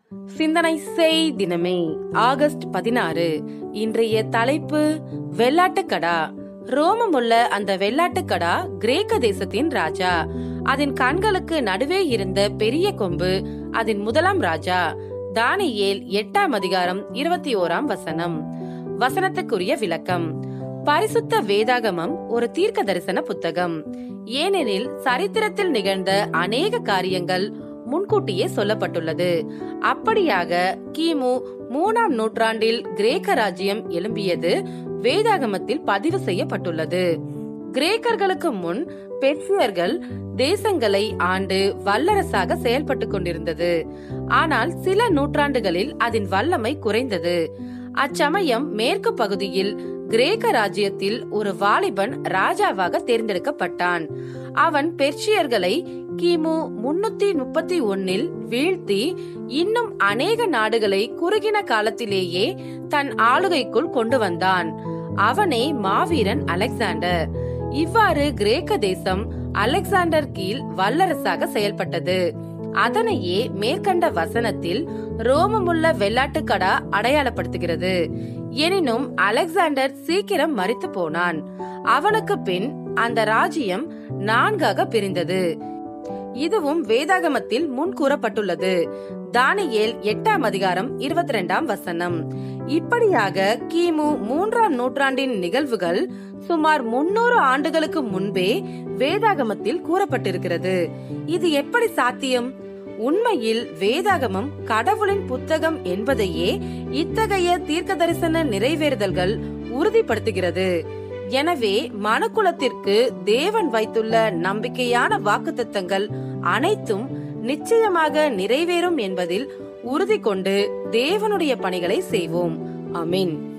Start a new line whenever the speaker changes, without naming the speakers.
சிந்தனை செய் தினமே ஆகஸ்ட் பதினாறு இன்றைய தலைப்பு வெள்ளாட்டுக்கடா ரோமமுள்ள அந்த வெள்ளாட்டுக்கடா கிரேக்க தேசத்தின் ராஜா அதன் கண்களுக்கு நடுவே இருந்த பெரிய கொம்பு அதன் முதலாம் ராஜா தானியேல் எட்டாம் அதிகாரம் இருபத்தி ஓராம் வசனம் வசனத்துக்குரிய விளக்கம் பரிசுத்த வேதாகமம் ஒரு தீர்க்க தரிசன புத்தகம் ஏனெனில் சரித்திரத்தில் நிகழ்ந்த அநேக காரியங்கள் முன்கூட்டியே சொல்லப்பட்டுள்ளது அப்படியாக கிமு மூணாம் நூற்றாண்டில் கிரேக்க ராஜ்யம் எழும்பியது வேதாகமத்தில் பதிவு செய்யப்பட்டுள்ளது கிரேக்கர்களுக்கு முன் பெர்சியர்கள் தேசங்களை ஆண்டு வல்லரசாக செயல்பட்டு கொண்டிருந்தது ஆனால் சில நூற்றாண்டுகளில் அதன் வல்லமை குறைந்தது அச்சமயம் மேற்கு பகுதியில் கிரேக்க ராஜ்யத்தில் ஒரு வாலிபன் ராஜாவாக தேர்ந்தெடுக்கப்பட்டான் அவன் பெர்ஷியர்களை கிமு முன்னூத்தி முப்பத்தி ஒன்னில் வீழ்த்தி இன்னும் அநேக நாடுகளை குறுகின காலத்திலேயே தன் ஆளுகைக்குள் கொண்டு வந்தான் அவனே மாவீரன் அலெக்சாண்டர் இவ்வாறு கிரேக்க தேசம் அலெக்சாண்டர் கீழ் வல்லரசாக செயல்பட்டது அதனையே மேற்கண்ட வசனத்தில் ரோமமுள்ள வெள்ளாட்டுக்கடா அடையாளப்படுத்துகிறது எனினும் அலெக்சாண்டர் சீக்கிரம் மறித்து போனான் அவனுக்கு பின் அந்த ராஜ்யம் நான்காக பிரிந்தது இதுவும் வேதாகமத்தில் முன் கூறப்பட்டுள்ளது தானியேல் எட்டாம் அதிகாரம் இருபத்தி ரெண்டாம் வசனம் இப்படியாக கிமு மூன்றாம் நூற்றாண்டின் நிகழ்வுகள் சுமார் முன்னூறு ஆண்டுகளுக்கு முன்பே வேதாகமத்தில் கூறப்பட்டிருக்கிறது இது எப்படி சாத்தியம் உண்மையில் வேதாகமம் கடவுளின் புத்தகம் என்பதையே இத்தகைய தீர்க்க தரிசன நிறைவேறுதல்கள் உறுதிப்படுத்துகிறது எனவே மனுக்குலத்திற்கு தேவன் வைத்துள்ள நம்பிக்கையான வாக்குத்தத்தங்கள் அனைத்தும் நிச்சயமாக நிறைவேறும் என்பதில் உறுதி கொண்டு தேவனுடைய பணிகளை செய்வோம் அமீன்